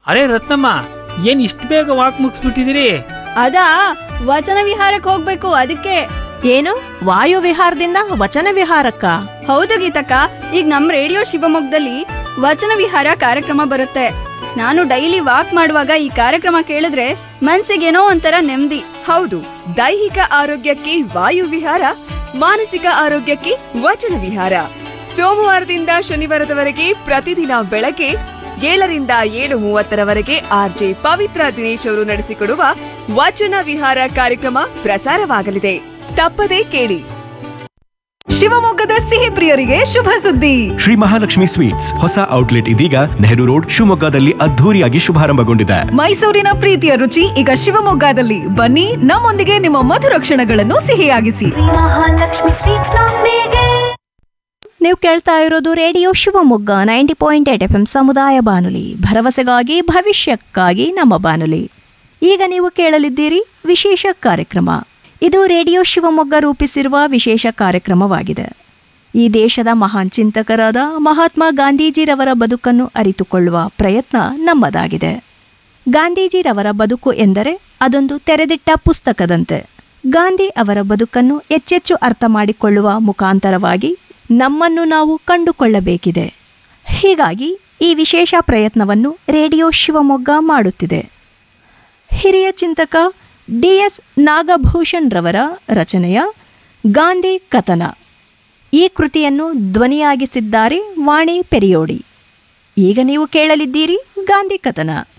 ಅರೆ ರತ್ನಮ್ಮ ಏನ್ ಇಷ್ಟು ಬೇಗ ವಾಕ್ ಮುಗಿಸ್ಬಿಟ್ಟಿದಿರಿ ಅದಾ ವಚನ ವಿಹಾರಕ್ಕೆ ಹೋಗ್ಬೇಕು ಅದಕ್ಕೆ ಏನು ವಾಯು ವಿಹಾರದಿಂದ ವಚನ ವಿಹಾರಕ್ಕ ಹೌದು ಗೀತಕ್ಕ ಈಗ ನಮ್ ರೇಡಿಯೋ ಶಿವಮೊಗ್ಗದಲ್ಲಿ ವಚನ ವಿಹಾರ ಕಾರ್ಯಕ್ರಮ ಬರುತ್ತೆ ನಾನು ಡೈಲಿ ವಾಕ್ ಮಾಡುವಾಗ ಈ ಕಾರ್ಯಕ್ರಮ ಕೇಳಿದ್ರೆ ಮನ್ಸಿಗೇನೋ ಒಂಥರ ನೆಮ್ಮದಿ ಹೌದು ದೈಹಿಕ ಆರೋಗ್ಯಕ್ಕೆ ವಾಯು ವಿಹಾರ ಮಾನಸಿಕ ಆರೋಗ್ಯಕ್ಕೆ ವಚನ ವಿಹಾರ ಸೋಮವಾರದಿಂದ ಶನಿವಾರದವರೆಗೆ ಪ್ರತಿದಿನ ಬೆಳಗ್ಗೆ ಏಳರಿಂದ ಏಳು ಮೂವತ್ತರವರೆಗೆ ಆರ್ಜೆ ಪವಿತ್ರ ದಿನೇಶ್ ಅವರು ನಡೆಸಿಕೊಡುವ ವಚನ ವಿಹಾರ ಕಾರ್ಯಕ್ರಮ ಪ್ರಸಾರವಾಗಲಿದೆ ತಪ್ಪದೇ ಕೇಳಿ ಶಿವಮೊಗ್ಗದ ಸಿಹಿ ಪ್ರಿಯರಿಗೆ ಶುಭ ಸುದ್ದಿ ಶ್ರೀ ಮಹಾಲಕ್ಷ್ಮಿ ಸ್ವೀಟ್ಸ್ ಹೊಸ ಔಟ್ಲೆಟ್ ಇದೀಗ ನೆಹರು ರೋಡ್ ಶಿವಮೊಗ್ಗದಲ್ಲಿ ಅದ್ಧೂರಿಯಾಗಿ ಶುಭಾರಂಭಗೊಂಡಿದೆ ಮೈಸೂರಿನ ಪ್ರೀತಿಯ ರುಚಿ ಈಗ ಶಿವಮೊಗ್ಗದಲ್ಲಿ ಬನ್ನಿ ನಮ್ಮೊಂದಿಗೆ ನಿಮ್ಮ ಮಧುರ ಕ್ಷಣಗಳನ್ನು ಸಿಹಿಯಾಗಿಸಿ ಮಹಾಲಕ್ಷ್ಮಿ ಸ್ವೀಟ್ಸ್ ನೊಂದಿಗೆ ನೀವು ಕೇಳ್ತಾ ಇರೋದು radio Shivamogga ninety point eight F M ಸಮುದಾಯ ಬಾನುಲಿ ಭರವಸೆಗಾಗಿ ಭವಿಷ್ಯಕ್ಕಾಗಿ ನಮ್ಮ ಬಾನುಲಿ ಈಗ ನೀವು ಕೇಳಲಿದ್ದೀರಿ ವಿಶೇಷ ಕಾರ್ಯಕ್ರಮ ಇದು ರೇಡಿಯೋ ಶಿವಮೊಗ್ಗ ರೂಪಿಸಿರುವ ವಿಶೇಷ ಕಾರ್ಯಕ್ರಮವಾಗಿದೆ ಈ ದೇಶದ ಮಹಾನ್ ಚಿಂತಕರಾದ ಮಹಾತ್ಮ ಗಾಂಧೀಜಿರವರ ಬದುಕನ್ನು ಅರಿತುಕೊಳ್ಳುವ ಪ್ರಯತ್ನ ನಮ್ಮದಾಗಿದೆ ಗಾಂಧೀಜಿರವರ ಬದುಕು ಎಂದರೆ ಅದೊಂದು ತೆರೆದಿಟ್ಟ ಪುಸ್ತಕದಂತೆ ಗಾಂಧಿ ಅವರ ಬದುಕನ್ನು ಹೆಚ್ಚೆಚ್ಚು ಅರ್ಥ ಮಾಡಿಕೊಳ್ಳುವ ಮುಖಾಂತರವಾಗಿ ನಮ್ಮನ್ನು ನಾವು ಕಂಡುಕೊಳ್ಳಬೇಕಿದೆ ಹೀಗಾಗಿ ಈ ವಿಶೇಷ ಪ್ರಯತ್ನವನ್ನು ರೇಡಿಯೋ ಶಿವಮೊಗ್ಗ ಮಾಡುತ್ತಿದೆ ಹಿರಿಯ ಚಿಂತಕ ಡಿ ಎಸ್ ನಾಗಭೂಷಣ್ ರವರ ರಚನೆಯ ಗಾಂಧಿ ಕಥನ ಈ ಕೃತಿಯನ್ನು ಧ್ವನಿಯಾಗಿಸಿದ್ದಾರೆ ವಾಣಿ ಪೆರಿಯೋಡಿ ಈಗ ನೀವು ಕೇಳಲಿದ್ದೀರಿ ಗಾಂಧಿ ಕಥನ